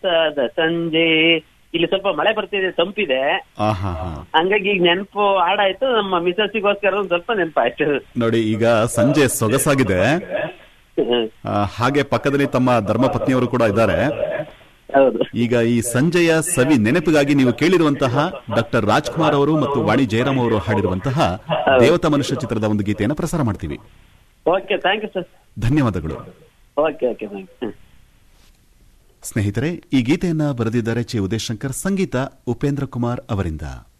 ಸೊಗಸಾದ ಸಂಜೆ ಇಲ್ಲಿ ಸ್ವಲ್ಪ ಮಳೆ ಬರ್ತಿದೆ ತಂಪಿದೆ ಆ ಹಾ ಹಾ ಹಂಗಾಗಿ ಈಗ ನೆನಪು ಹಾಡಾಯ್ತು ನಮ್ಮ ಮಿಸಸ್ಸಿಗೋಸ್ಕರ ಒಂದ್ ಸ್ವಲ್ಪ ನೆನಪಾಯ್ತು ನೋಡಿ ಈಗ ಸಂಜೆ ಸೊಗಸಾಗಿದೆ ಆ, ಹಾಗೆ ಪಕ್ಕದಲ್ಲಿ ತಮ್ಮ ಧರ್ಮಪತ್ನಿಯವರು ಕೂಡ ಇದ್ದಾರೆ ಹೌದು ಈಗ ಈ ಸಂಜೆಯ ಸವಿ ನೆನಪಿಗಾಗಿ ನೀವು ಕೇಳಿರುವಂತಹ ಡಾಕ್ಟರ್ ರಾಜ್ಕುಮಾರ್ ಅವರು ಮತ್ತು ವಾಣಿ ಜಯರಾಮ್ ಅವರು ಹಾಡಿರುವಂತಹ ದೇವತಾ ಮನುಷ್ಯ ಚಿತ್ರದ ಒಂದು ಗೀತೆಯನ್ನು ಪ್ರಸಾರ ಮಾಡ್ತೀವಿ ಓಕೆ ಥ್ಯಾಂಕ್ ಯು ಸರ್ ಧನ್ಯವಾದಗಳು ಓಕೆ ಓಕೆ ಥ್ಯಾಂಕ್ ಯು ಸ್ನೇಹಿತರೆ ಈ ಗೀತೆಯನ್ನ ಬರೆದಿದ್ದಾರೆ ಚಿ ಉದಯಶಂಕರ್ ಸಂಗೀತ ಉಪೇಂದ್ರ ಕುಮಾರ್ ಅವರಿಂದ